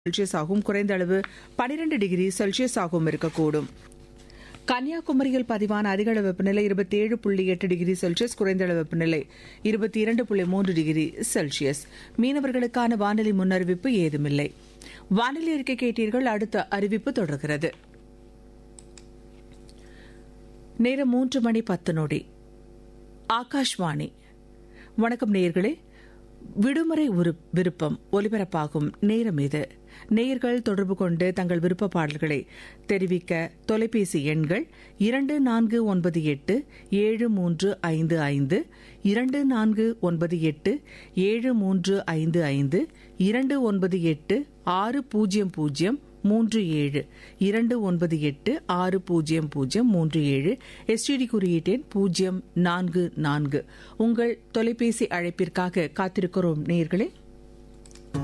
Celsius ஆகும் குறைந்த அளவு பனிரெண்டு டிகிரி செல்சியஸ் ஆகவும் இருக்கக்கூடும் கன்னியாகுமரியில் பதிவான அதிகளவு வெப்பநிலை இருபத்தி ஏழு புள்ளி எட்டு டிகிரி செல்சியஸ் குறைந்த அளவு வெப்பநிலை இருபத்தி இரண்டு புள்ளி மூன்று டிகிரி செல்சியஸ் மீனவர்களுக்கான வானிலை முன்னறிவிப்பு ஏதுமில்லை வானிலை அறிக்கை கேட்டீர்கள் அடுத்த அறிவிப்பு தொடர்கிறது நேரம் மூன்று மணி பத்து நொடி ஆகாஷ்வாணி வணக்கம் நேயர்களே விடுமுறை உரு- விருப்பம் ஒலிபரப்பாகும் நேரம் இது நேயர்கள் தொடர்பு கொண்டு தங்கள் விருப்ப பாடல்களை தெரிவிக்க தொலைபேசி எண்கள் இரண்டு நான்கு ஒன்பது எட்டு ஏழு மூன்று ஐந்து ஐந்து இரண்டு நான்கு ஒன்பது எட்டு ஏழு மூன்று ஐந்து ஐந்து இரண்டு ஒன்பது எட்டு ஆறு பூஜ்ஜியம் பூஜ்ஜியம் மூன்று ஏழு இரண்டு ஒன்பது எட்டு ஆறு பூஜ்ஜியம் பூஜ்ஜியம் மூன்று ஏழு எஸ்டிடி குறியீட்டெண் பூஜ்ஜியம் நான்கு நான்கு உங்கள் தொலைபேசி அழைப்பிற்காக காத்திருக்கிறோம் நேயர்களே